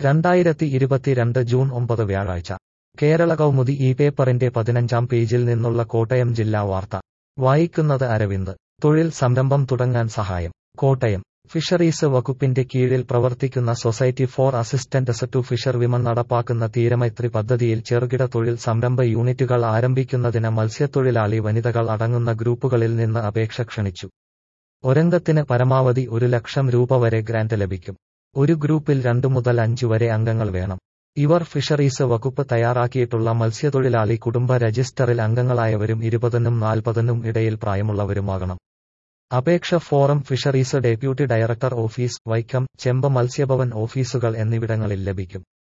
രണ്ടായിരത്തി ഇരുപത്തിരണ്ട് ജൂൺ ഒമ്പത് വ്യാഴാഴ്ച കേരള കൗമുദി ഈ പേപ്പറിന്റെ പതിനഞ്ചാം പേജിൽ നിന്നുള്ള കോട്ടയം ജില്ലാ വാർത്ത വായിക്കുന്നത് അരവിന്ദ് തൊഴിൽ സംരംഭം തുടങ്ങാൻ സഹായം കോട്ടയം ഫിഷറീസ് വകുപ്പിന്റെ കീഴിൽ പ്രവർത്തിക്കുന്ന society for assistants to fisher women നടപ്പാക്കുന്ന തീരമൈത്രി പദ്ധതിയിൽ ചെറുകിട തൊഴിൽ സംരംഭ യൂണിറ്റുകൾ ആരംഭിക്കുന്നതിന് മത്സ്യത്തൊഴിലാളി വനിതകൾ അടങ്ങുന്ന ഗ്രൂപ്പുകളിൽ നിന്ന് അപേക്ഷ ക്ഷണിച്ചു ഒരംഗത്തിന് പരമാവധി ഒരു ലക്ഷം രൂപ വരെ ഗ്രാന്റ് ലഭിക്കും ഒരു ഗ്രൂപ്പിൽ രണ്ടു മുതൽ അഞ്ചു വരെ അംഗങ്ങൾ വേണം ഇവർ ഫിഷറീസ് വകുപ്പ് തയ്യാറാക്കിയിട്ടുള്ള മത്സ്യത്തൊഴിലാളി കുടുംബ രജിസ്റ്ററിൽ അംഗങ്ങളായവരും ഇരുപതിനും നാൽപ്പതിനും ഇടയിൽ പ്രായമുള്ളവരുമാകണം അപേക്ഷ form fisheries deputy director office Vaikom Chemba Matsyabhavan ഓഫീസുകൾ എന്നിവിടങ്ങളിൽ ലഭിക്കും